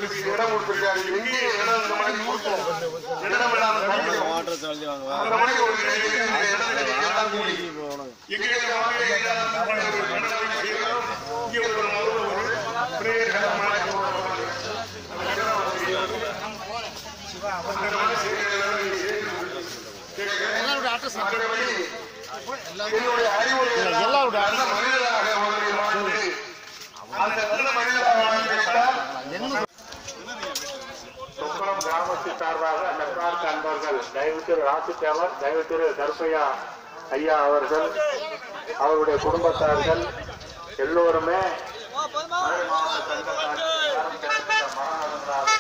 இதுக்கு இடம் கொடுத்திருக்காரு எங்கே இடம் இந்த மாதிரி கொடுப்போம் இடம் இல்லாம தவிக்கிறோம். அந்த மாதிரி ஒரு நிலையில இந்த இடத்துல எல்லாம் கூடி எங்களுக்கு வாங்க, எல்லாம் பண்ண ஒரு மனதை செய்யலாம். இங்கே ஒரு முதல்ல ஒரு prayer hall மாதிரி போடுறாங்க. அந்த மாதிரி செய்யறதுனால நீங்க செய்யணும். மற்றபடி என்னுடைய அறிவுரைகள் எல்லாம் நல்ல மனிதராக உங்களை வாழ்ந்து அந்த நல்ல மனிதராக வாழ்ந்திருந்தால் சொப்பனம் கிராமத்து சார்பாக நற்றார்க்கு அன்பர்கள் தயவு திரு ராசித்தேவர் தயவு திரு கருப்பையா ஐயா அவர்கள் அவருடைய குடும்பத்தார்கள் எல்லோருமே மதுரை மாவட்ட சங்கத்தார் எல்லாரும் சேர்ந்த மகாநகரால்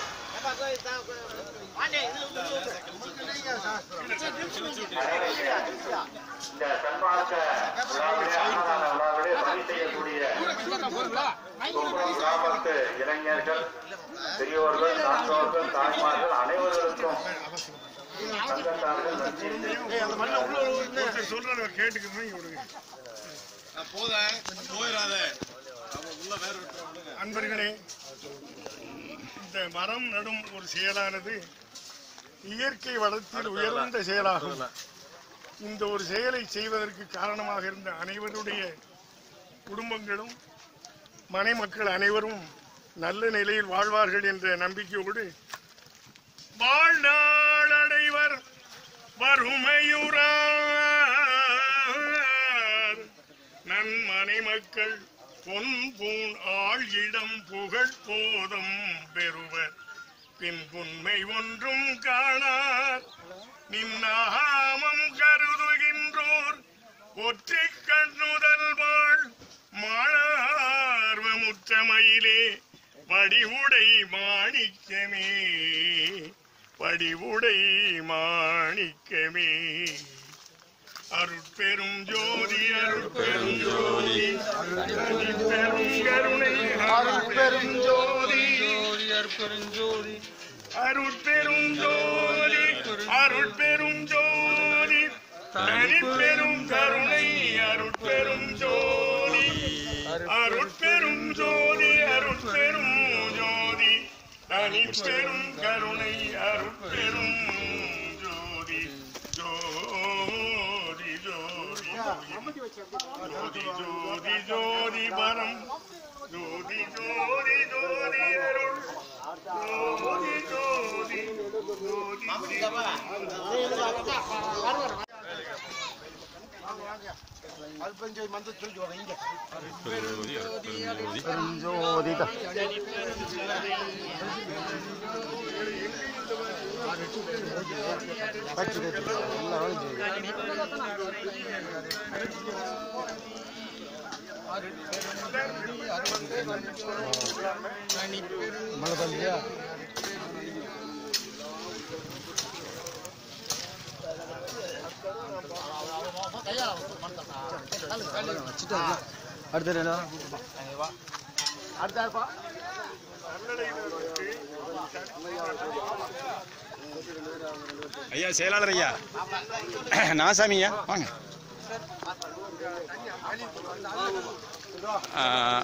இந்த சன்மார்க்க விழாவிலே அன்னதான விழாவிலே பணி செய்யக்கூடிய சொப்பனம் கிராமத்து இளைஞர்கள் பெரியோர்கள் சான்றோர்கள் தாய்மார்கள் அனைவர்களுக்கும் சங்கத்தார்கள் நன்றி தெரிவித்துக் சொல்றத கேட்டுக்கணும் இவருங்க அன்பர்களே இந்த மரம் நடும் ஒரு செயலானது இயற்கை வளத்தில் உயர்ந்த செயலாகும் இந்த ஒரு செயலை செய்வதற்கு காரணமாக இருந்த அனைவருடைய குடும்பங்களும் மனைமக்கள் அனைவரும் நல்ல நிலையில் வாழ்வார்கள் என்ற நம்பிக்கையோடு வாழ்நாள் அடைவர் வறுமையுறார் நன்மனை மக்கள் பொன் பூண் ஆள் இடம் புகழ் போதம் பெறுவர் பின் புன்மை ஒன்றும் காணார் நின்னாமம் கருதுகின்றோர் ஒற்றை கண்ணுதல் வாழ் மாணார்வமுற்றமையிலே வடிவுடை மாணிக்கமே வடிவுடை மாணிக்கமே அருட்பெரும் ஜோதி அருட்பெரும் ஜோதி தனிப்பெரும் கருணை அருட்பெரும் ஜோதி அருட்பெரும் ஜோதி அருட்பெரும் ஜோதி தனிப்பெரும் கருணை அருட்பெரும் ஜோதி அருட்பெரும் ஜோதி அருட்பெரும் ஜோதி தனிப்பெரும் கருணை அருட்பெரும் ஜோதி ஜோதி ஜோதி ஜோதி ஜோதி ஜோதி பரம் ஜோதி ஜோதி ஜோதி அருள் ஜோதி ஜோதி ஜோதி ஐயா செயலாளர் ஐயா நாசாமி ஐயா வாங்க ஆ,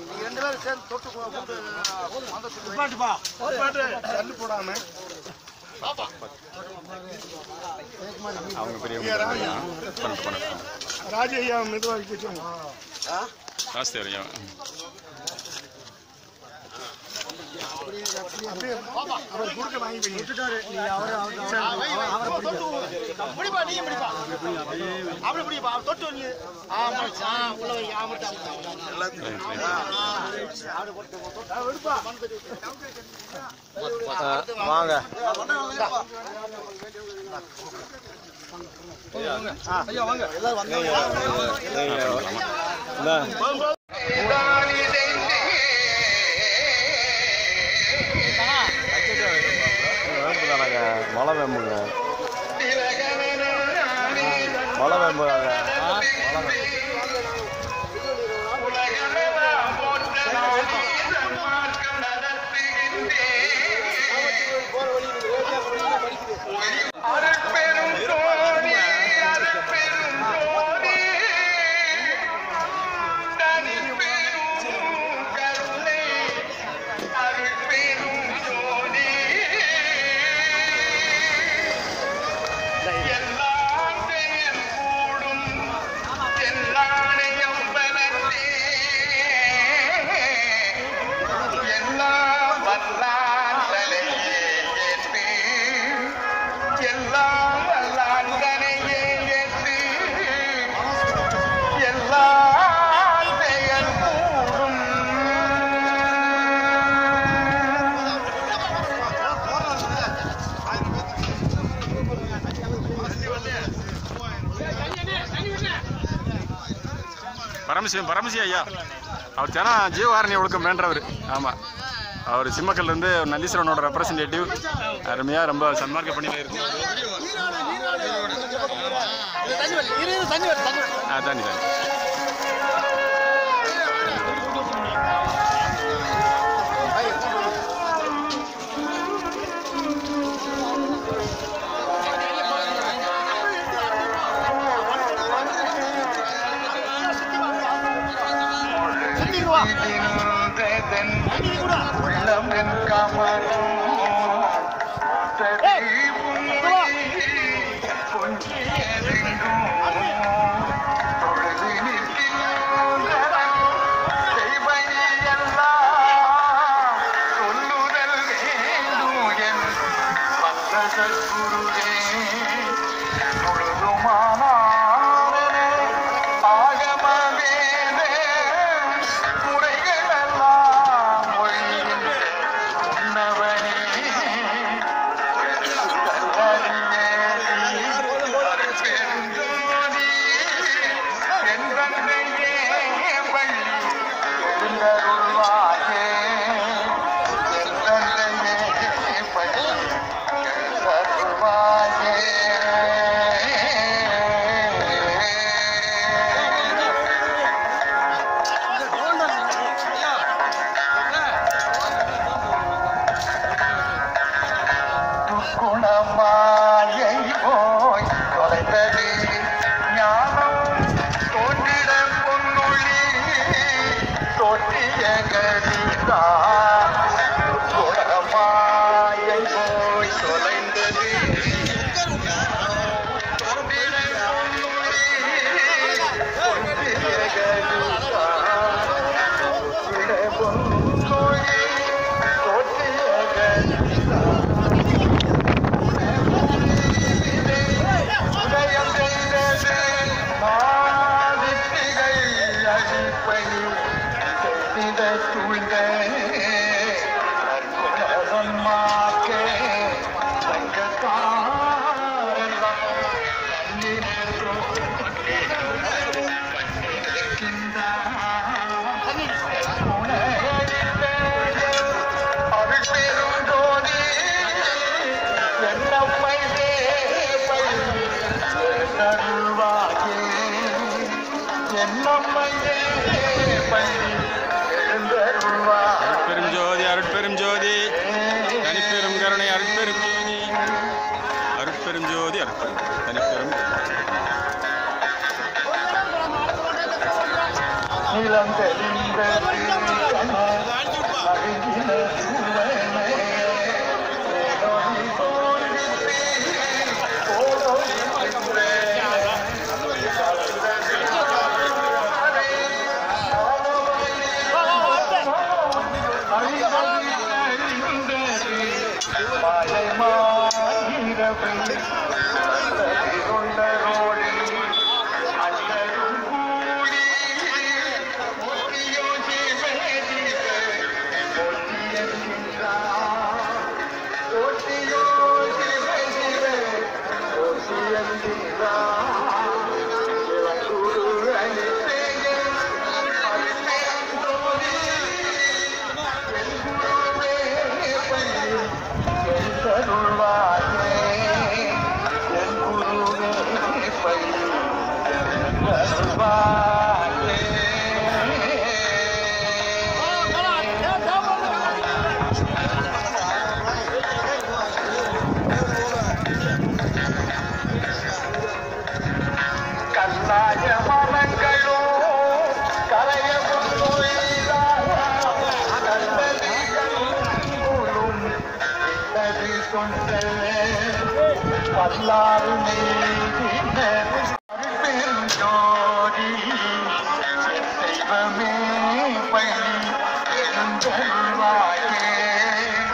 தள்ளு போடாம அவங்க பெரிய பண்ண பண்ண ராஜ ஐயா மெதுவாக கேட்டோம் ஜாஸ்தி ஐயா அப்படியே அவர் குறுக்க வாங்கி வைங்க. முடிப்பா நீங்க முடிப்பா அப்படி முடிப்பா தொட்டு வந்து ஆமா ஆ, உள்ள வை ஆமாட்டா வாங்க வேம்பு தானங்க மலை வேம்புங்க மலை வேம்பு தாங்க அருட்பெரும் வல்லான் தனையே ஏற்று எல்லாம் வல்லான் தனையே ஏற்று எல்லாம் செயல் கூடும் பரமசிவம் பரமசி ஐயா அவர் தினம் ஜீவகாரணி ஒழுக்கம் வேண்டவர் ஆமாம் அவர் சிம்மக்கல்லேருந்து நந்தீஸ்வரனோட ரெப்ரசன்டேட்டிவ் அருமையாக ரொம்ப சன்மார்க்க பணியில் இருக்கு தண்ணி வரல இரு இரு, தண்ணி வரல தண்ணி வரல ஆ தாண்டி தாண்டி சுத்திடுவா நின்றதன் தண்ணி கூட உள்ளமென் கமலம் தரி உண்மை பொங்கியதெங்கும் தொழுது நிற்கின்றவன் செய்வையெல்லாம் சொல்லுதல் வேண்டும் என் வந்த சத்குருவே முழுதுமானாரே ஆகமவேதே முறைகளெல்லாம் ஒழிகின்ற உன்னவனே பெருந்தோதி என்றென்றையே பள்ளி எழுந்தருள்வாயே என்றென்றையே பள்ளி எழுந்தருள்வாயே குணமாயை போய் தொலைந்தது ஞானம் தோன்றிட பொன்னொழி தோற்றிய கதிதான் குணமாயை போய் தொலைந்தது தோன்றிட பொன்னொழி தோற்றிய கதிதான் தோற்றிட பொன்னொழி தோற்றிய கதிதான் உதயம் செய்தது மாதித்திகை அடிப்பணி செய்த சூழ்ந்த நற்குணமாக்கே தங்கத்தாரெல்லாம் அருள் பெரும் ஜோதி என்னம்மை தேவை எழுந்தருள்வாயே என்னம்மை தேவை எழுந்தருள்வாயே அருட்பெரும் ஜோதி அருட்பெரும் ஜோதி தனிப்பெரும் கருணை அருட்பெரும் ஜோதி அருட்பெரும் ஜோதி அருட்பெரும் தனிப்பெரும் நிலம் தெளிந்த அருகின சுவனே ஓடோடி தோன்றித்து ஓடோடி சென்றே மாலை மாயிரவு கொண்டரோடி அண்ணரும் கூடி முத்தியோ சிவனே போற்றியன்றார் போற்றியோ சிவனே போற்றியன்றார் சிவகுரு அளித்தேய அருட்பெருஞ்சோதி என் குருவே பள்ளி என் தருள்வாயே என் குருவே பள்ளி என் தருள்வாயே கல்லாய மனங்களோ கலையவும் நல்லது கொண்ட பல்லாறு பெரும் ஜோதி தெய்வமே பள்ளி எழுந்தருள்வாயே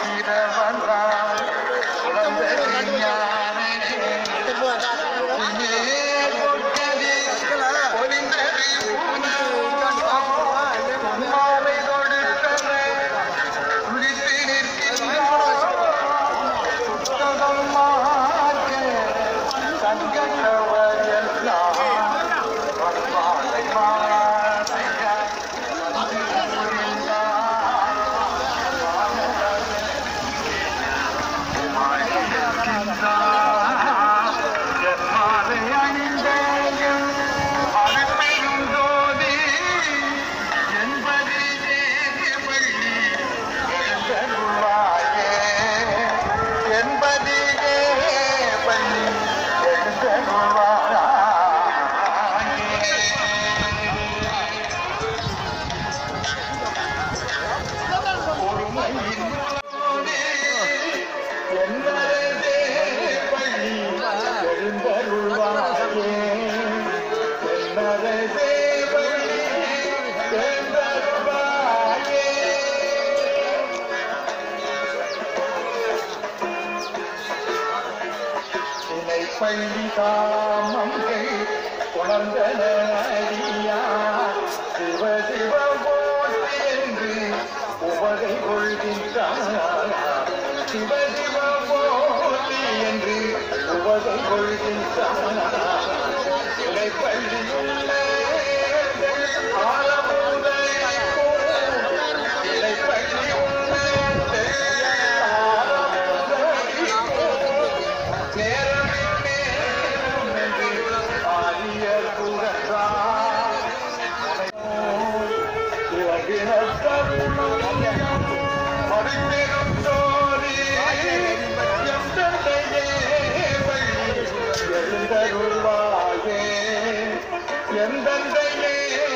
பள்ளி காமங்கள் உணர்ந்தன அறியா சிவ சிவ போற்றி என்று உவகை கொள்கின்றார் சிவ சிவ போற்றி என்று உவகை கொள்கின்றார் சிலை பள்ளியுள்ள ஆரமுத சிலை பள்ளியுள்ள ஆரமுத எந்தந்தையே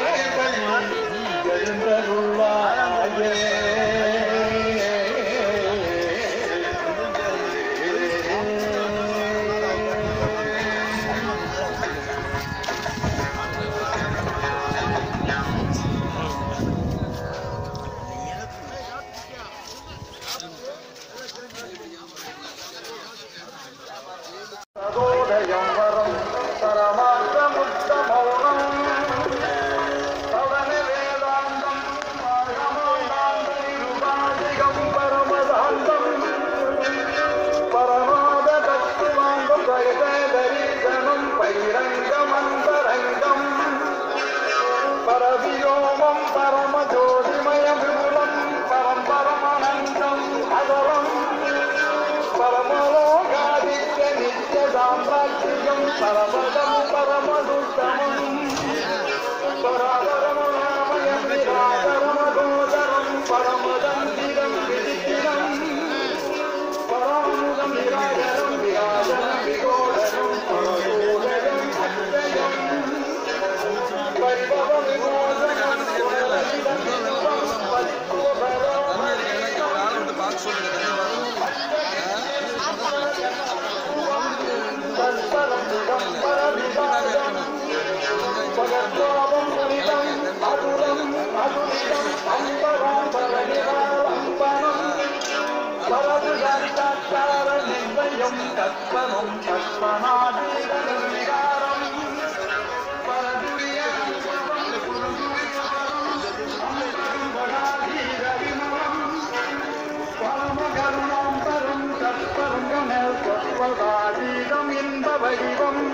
எழுந்தருள்வாயே சதோதயம் வரம் பரமார்த்த முத்த மௌனம் பவன வேதாந்தம் பாகமாண்டாந்தம் பரமதாந்தம் பரமாத தத்துவாந்தம் ஜெகத தரிசனம் பைரங்கமந்தரங்கம் பரவியோமம் பரமஜோதிமய விபுலம் பரம் பரமனந்தம் அதரம் பரமலோகாதித்ய நித்ய சாம்ராஜ்யம் பரமதம் பரமதுத்தமம் பராபரமநாமயம் நிராகரமகோதரம் பரமதந்திரம் விதித்திரம் பராமுகம் நிராகரம் விராஜனம் விகோடரம் பரமோதரம் அச்சயம் பரிபவ விமோசனம் புனரவிதம் பரிபோதரம் தற்பரம் திகம்பர விகாரம் பகத்வாபம் புனிதம் மதுரம் மதுரிதம் அம்பராம்பரநிராலம்பனம் பரதுகந்தாச்சார நிர்ணயம் தத்வனம் தத்வனாதீத நிர்விகாரம் பரதுரியாபவம் பரமகருணாம்பரம் தற்பரங்கமேல் தத்வதாதீதம் இன்ப வடிவம்